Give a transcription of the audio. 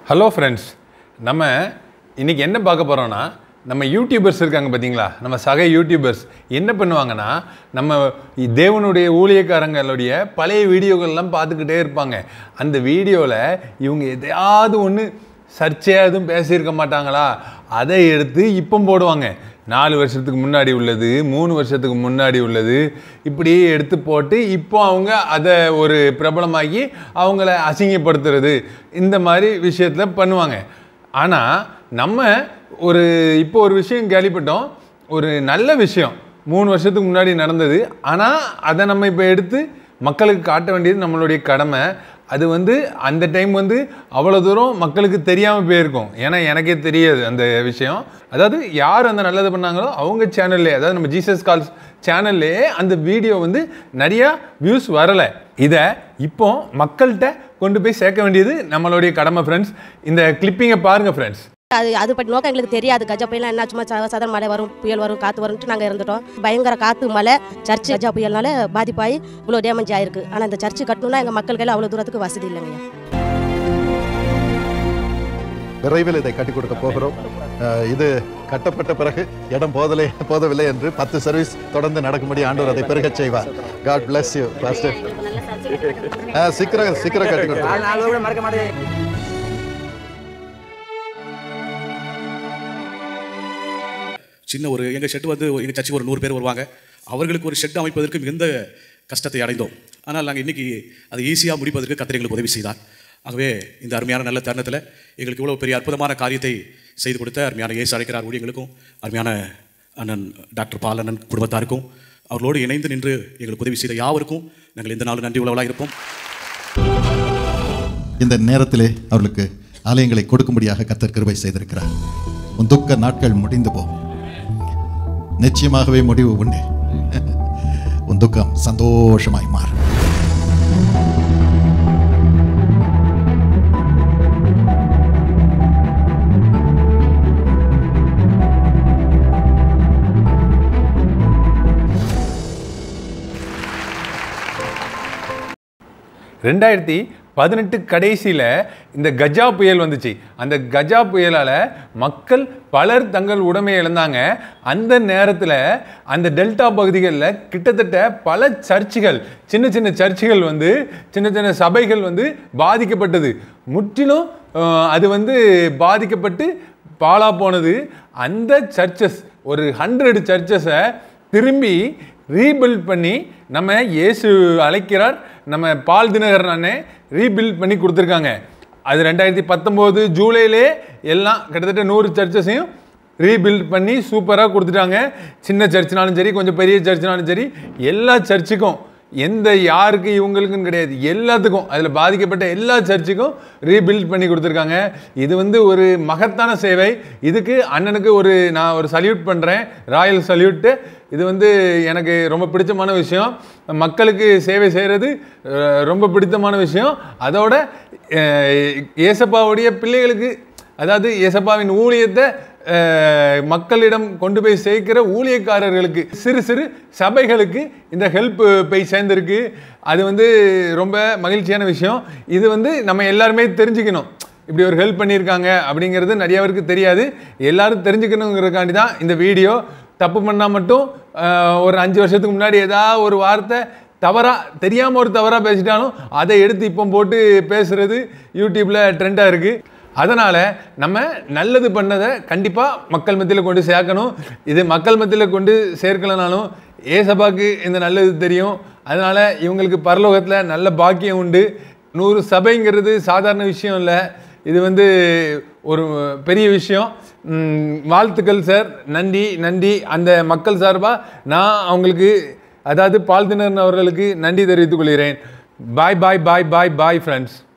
hello friends நம்ம இன்னைக்கு என்ன பார்க்க போகிறோம்னா நம்ம யூடியூபர்ஸ் இருக்காங்க பார்த்தீங்களா நம்ம சக யூடியூபர்ஸ் என்ன பண்ணுவாங்கன்னா நம்ம தேவனுடைய ஊழியக்காரங்களுடைய பழைய வீடியோக்கள்லாம் பார்த்துக்கிட்டே இருப்பாங்க அந்த வீடியோவில் இவங்க எதையாவது ஒன்று சர்ச்சையாக எதுவும் பேசியிருக்க மாட்டாங்களா அதை எடுத்து இப்போ போடுவாங்க நாலு வருஷத்துக்கு முன்னாடி உள்ளது மூணு வருஷத்துக்கு முன்னாடி உள்ளது இப்படியே எடுத்து போட்டு இப்போ அவங்க அதை ஒரு பிரபலமாக்கி அவங்கள அசிங்கப்படுத்துறது இந்த மாதிரி விஷயத்தில் பண்ணுவாங்க ஆனால் நம்ம ஒரு இப்போ ஒரு விஷயம் கேள்விப்பட்டோம் ஒரு நல்ல விஷயம் மூணு வருஷத்துக்கு முன்னாடி நடந்தது ஆனால் அதை நம்ம இப்போ எடுத்து மக்களுக்கு காட்ட வேண்டியது நம்மளுடைய கடமை அது வந்து அந்த டைம் வந்து அவ்வளோ தூரம் மக்களுக்கு தெரியாமல் போயிருக்கும் ஏன்னா எனக்கே தெரியாது அந்த விஷயம் அதாவது யார் அந்த நல்லது பண்ணாங்களோ அவங்க சேனல்லே அதாவது நம்ம ஜீசஸ் கால்ஸ் சேனல்லே அந்த வீடியோ வந்து நிறையா வியூஸ் வரலை இதை இப்போ மக்கள்கிட்ட கொண்டு போய் சேர்க்க வேண்டியது நம்மளுடைய கடமை ஃப்ரெண்ட்ஸ் இந்த கிளிப்பிங்கை பாருங்கள் ஃப்ரெண்ட்ஸ் அது அது பற்றி நோக்கம் எங்களுக்கு தெரியாது கஜா புயல் என்ன சும்மா ச- சாதாரண மழை வரும் புயல் வரும் காற்று வரும்ட்டு நாங்கள் இருந்துட்டோம் பயங்கர காற்று மழை சர்ச்சு கஜா புயல்னால பாதிப்பாகி இவ்வளோ டேமேஜ் ஆயிருக்கு ஆனால் இந்த சர்ச்சு கட்டணும்னா எங்கள் மக்கள் கையில் அவ்வளோ தூரத்துக்கு வசதி இல்லைங்க விரைவில் இதை கட்டி கொடுக்க போகிறோம் அஹ் இது கட்டப்பட்ட பிறகு இடம் போதலை போதவில்லை என்று பத்து சர்வீஸ் தொடர்ந்து நடக்கும்படி ஆண்டவர் அதை பெருகச் செய்வார் காட் bless யூ பாஸ்டர் சீக்கிரம் சீக்கிரம் கட்டி கொடுத்தோம் சின்ன ஒரு எங்கள் ஷெட் வந்து எங்கள் சர்ச்சுக்கு ஒரு நூறு பேர் வருவாங்க அவர்களுக்கு ஒரு ஷெட் அமைப்பதற்கு மிகுந்த கஷ்டத்தை அடைந்தோம் ஆனால் நாங்கள் இன்னைக்கு அதை ஈஸியாக முடிப்பதற்கு கர்த்தர் எங்களுக்கு உதவி செய்தார் ஆகவே இந்த அருமையான நல்ல தருணத்தில் எங்களுக்கு இவ்வளோ பெரிய அற்புதமான காரியத்தை செய்து கொடுத்த அருமையான இயேசு அழைக்கிறார் ஊழியங்களுக்கும் அருமையான அண்ணன் டாக்டர் பால் அண்ணன் குடும்பத்தாருக்கும் அவர்களோடு இணைந்து நின்று எங்களுக்கு உதவி செய்த யாவருக்கும் நாங்கள் இந்த நாள் நன்றி உள்ளவளாக இருப்போம் இந்த நேரத்திலே அவர்களுக்கு ஆலயங்களை கொடுக்கும்படியாக கர்த்தர் கிருபை செய்திருக்கிறார் உன் துக்க நாட்கள் முடிந்து போ நிச்சயமாகவே முடிவு உண்டு உன் துக்கம் சந்தோஷமாய் மாறும் ரெண்டாயிரத்தி பதினெட்டு கடைசியில் இந்த கஜா புயல் வந்துச்சு அந்த கஜா புயலால் மக்கள் பலர் தங்கள் உடைமையை இழந்தாங்க அந்த நேரத்தில் அந்த டெல்டா பகுதிகளில் கிட்டத்தட்ட பல சர்ச்சுகள் சின்ன சின்ன சர்ச்சுகள் வந்து சின்ன சின்ன சபைகள் வந்து பாதிக்கப்பட்டது முற்றிலும் அஹ், அது வந்து பாதிக்கப்பட்டு பாழா போனது அந்த சர்ச்சஸ் ஒரு ஹண்ட்ரட் சர்ச்சஸை திரும்பி ரீபில்ட் பண்ணி நம்ம இயேசு அழைக்கிறார் நம்ம பால் தினகரன் அண்ணே ரீபில்ட் பண்ணி கொடுத்துருக்காங்க அது ரெண்டாயிரத்தி பத்தொம்போது ஜூலையிலே எல்லாம் கிட்டத்தட்ட நூறு சர்ச்சஸையும் ரீபில்ட் பண்ணி சூப்பராக கொடுத்துட்டாங்க சின்ன சர்ச்னாலும் சரி கொஞ்சம் பெரிய சர்ச்னாலும் சரி எல்லா சர்ச்சுக்கும் எந்த யாருக்கு இவங்களுக்குன்னு கிடையாது எல்லாத்துக்கும் அதில் பாதிக்கப்பட்ட எல்லா சர்ச்சுக்கும் ரீபில்ட் பண்ணி கொடுத்துருக்காங்க இது வந்து ஒரு மகத்தான சேவை இதுக்கு அண்ணனுக்கு ஒரு நான் ஒரு சல்யூட் பண்ணுறேன் ராயல் சல்யூட்டு இது வந்து எனக்கு ரொம்ப பிடிச்சமான விஷயம் மக்களுக்கு சேவை செய்கிறது ரொம்ப பிடித்தமான விஷயம் அதோட அஹ், ஏசப்பாவுடைய பிள்ளைகளுக்கு அதாவது ஏசப்பாவின் ஊழியத்தை அஹ், மக்களிடம் கொண்டு போய் சேர்க்கிற ஊழியக்காரர்களுக்கு சிறு சிறு சபைகளுக்கு இந்த ஹெல்ப் போய் சேர்ந்துருக்கு அது வந்து ரொம்ப மகிழ்ச்சியான விஷயம் இது வந்து நம்ம எல்லாருமே தெரிஞ்சுக்கணும் இப்படி ஒரு ஹெல்ப் பண்ணியிருக்காங்க அப்படிங்கிறது நிறைய பேருக்கு தெரியாது எல்லாரும் தெரிஞ்சுக்கணுங்கிறதுக்காண்டி தான் இந்த வீடியோ தப்பு பண்ணால் மட்டும் அஹ், ஒரு அஞ்சு வருஷத்துக்கு முன்னாடி ஏதாவது ஒரு வார்த்தை தவறாக தெரியாமல் ஒரு தவறாக பேசிட்டாலும் அதை எடுத்து இப்போ போட்டு பேசுறது யூடியூப்பில் ட்ரெண்டாக இருக்குது அதனால் நம்ம நல்லது பண்ணதை கண்டிப்பாக மக்கள் மத்தியில் கொண்டு சேர்க்கணும் இது மக்கள் மத்தியில் கொண்டு சேர்க்கலனாலும் ஏசப்பாக்கு இந்த நல்லது தெரியும் அதனால் இவங்களுக்கு பரலோகத்தில் நல்ல பாக்கியம் உண்டு நூறு சபைங்கிறது சாதாரண விஷயம் இல்லை இது வந்து ஒரு பெரிய விஷயம் ம், வாழ்த்துக்கள் சார் நன்றி நன்றி அந்த மக்கள் சார்பாக நான் அவங்களுக்கு அதாவது பால்தினன் அவர்களுக்கு நன்றி தெரிவித்துக் கொள்கிறேன் பாய் பாய் பாய் பாய் பாய் ஃப்ரெண்ட்ஸ்